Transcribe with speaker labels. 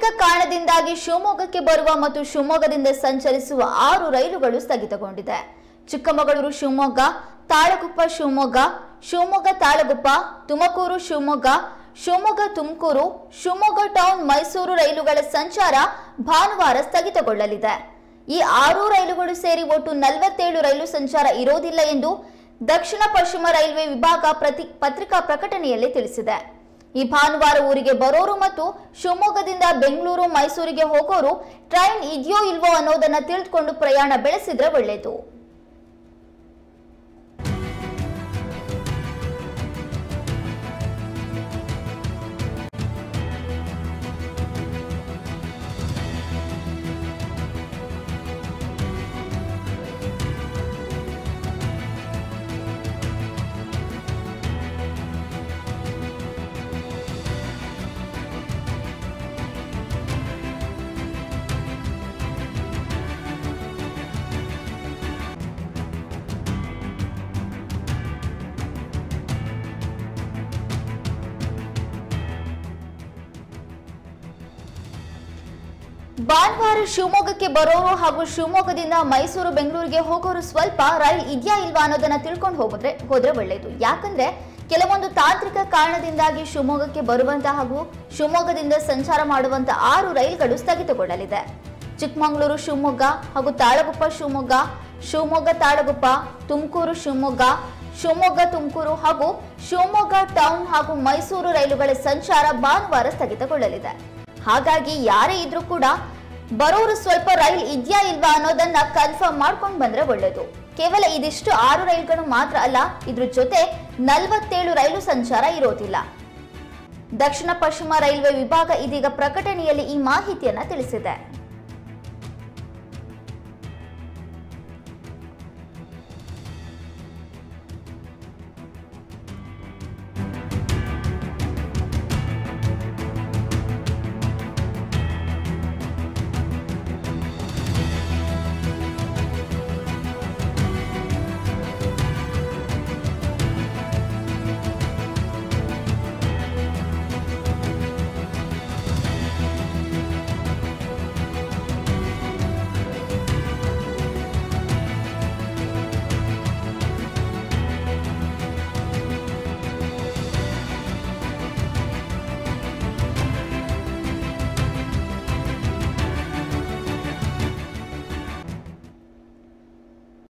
Speaker 1: ತಾಂತ್ರಿಕ ಕಾರಣದಿಂದಾಗಿ ಶಿವಮೊಗ್ಗಕ್ಕೆ ಬರುವ ಮತ್ತು ಶಿವಮೊಗ್ಗದಿಂದ ಸಂಚರಿಸುವ ಆರು ರೈಲುಗಳು ಸ್ಥಗಿತಗೊಂಡಿದೆ ಚಿಕ್ಕಮಗಳೂರು ಶಿವಮೊಗ್ಗ ತಾಳಗುಪ್ಪ ಶಿವಮೊಗ್ಗ ಶಿವಮೊಗ್ಗ ತಾಳಗುಪ್ಪ ತುಮಕೂರು ಶಿವಮೊಗ್ಗ ಶಿವಮೊಗ್ಗ ತುಮಕೂರು ಶಿವಮೊಗ್ಗ ಟೌನ್ ಮೈಸೂರು ರೈಲುಗಳ ಸಂಚಾರ ಭಾನುವಾರ ಸ್ಥಗಿತಗೊಳ್ಳಲಿದೆ ಈ ಆರು ರೈಲುಗಳು ಸೇರಿ ಒಟ್ಟು ನಲವತ್ತೇಳು ರೈಲು ಸಂಚಾರ ಇರೋದಿಲ್ಲ ಎಂದು ದಕ್ಷಿಣ ಪಶ್ಚಿಮ ರೈಲ್ವೆ ವಿಭಾಗ ಪ್ರತಿ ಪತ್ರಿಕಾ ಪ್ರಕಟಣೆಯಲ್ಲಿ ತಿಳಿಸಿದೆ ಈ ಭಾನುವಾರ ಊರಿಗೆ ಬರೋರು ಮತ್ತು ಶಿವಮೊಗ್ಗದಿಂದ ಬೆಂಗಳೂರು ಮೈಸೂರಿಗೆ ಹೋಗೋರು ಟ್ರೈನ್ ಇದೆಯೋ ಇಲ್ವೋ ಅನ್ನೋದನ್ನ ತಿಳಿದುಕೊಂಡು ಪ್ರಯಾಣ ಬೆಳೆಸಿದ್ರೆ ಒಳ್ಳೆಯದು ಭಾನುವಾರ ಶಿವಮೊಗ್ಗಕ್ಕೆ ಬರೋರು ಹಾಗೂ ಶಿವಮೊಗ್ಗದಿಂದ ಮೈಸೂರು ಬೆಂಗಳೂರಿಗೆ ಹೋಗೋರು ಸ್ವಲ್ಪ ರೈಲ್ ಇದೆಯಾ ಇಲ್ವಾ ಅನ್ನೋದನ್ನ ತಿಳ್ಕೊಂಡು ಹೋಗಿದ್ರೆ ಹೋದ್ರೆ ಒಳ್ಳೆಯದು ಯಾಕಂದ್ರೆ ಕೆಲವೊಂದು ತಾಂತ್ರಿಕ ಕಾರಣದಿಂದಾಗಿ ಶಿವಮೊಗ್ಗಕ್ಕೆ ಬರುವಂತ ಹಾಗೂ ಶಿವಮೊಗ್ಗದಿಂದ ಸಂಚಾರ ಮಾಡುವಂತ ಆರು ರೈಲ್ಗಳು ಸ್ಥಗಿತಗೊಳ್ಳಲಿದೆ ಚಿಕ್ಕಮಗಳೂರು ಶಿವಮೊಗ್ಗ ಹಾಗೂ ತಾಳಗುಪ್ಪ ಶಿವಮೊಗ್ಗ ಶಿವಮೊಗ್ಗ ತಾಳಗುಪ್ಪ ತುಮಕೂರು ಶಿವಮೊಗ್ಗ ಶಿವಮೊಗ್ಗ ತುಮಕೂರು ಹಾಗೂ ಶಿವಮೊಗ್ಗ ಟೌನ್ ಹಾಗೂ ಮೈಸೂರು ರೈಲುಗಳ ಸಂಚಾರ ಭಾನುವಾರ ಸ್ಥಗಿತಗೊಳ್ಳಲಿದೆ ಹಾಗಾಗಿ ಯಾರೇ ಇದ್ರೂ ಕೂಡ ಬರೋರು ಸ್ವಲ್ಪ ರೈಲ್ ಇದೆಯಾ ಇಲ್ವಾ ಅನ್ನೋದನ್ನ ಕನ್ಫರ್ಮ್ ಮಾಡ್ಕೊಂಡು ಬಂದ್ರೆ ಒಳ್ಳೇದು ಕೇವಲ ಇದಿಷ್ಟು ಆರು ರೈಲ್ಗಳು ಮಾತ್ರ ಅಲ್ಲ ಇದ್ರ ಜೊತೆ ನಲವತ್ತೇಳು ರೈಲು ಸಂಚಾರ ಇರೋದಿಲ್ಲ ದಕ್ಷಿಣ ಪಶ್ಚಿಮ ರೈಲ್ವೆ ವಿಭಾಗ ಇದೀಗ ಪ್ರಕಟಣೆಯಲ್ಲಿ ಈ ಮಾಹಿತಿಯನ್ನ ತಿಳಿಸಿದೆ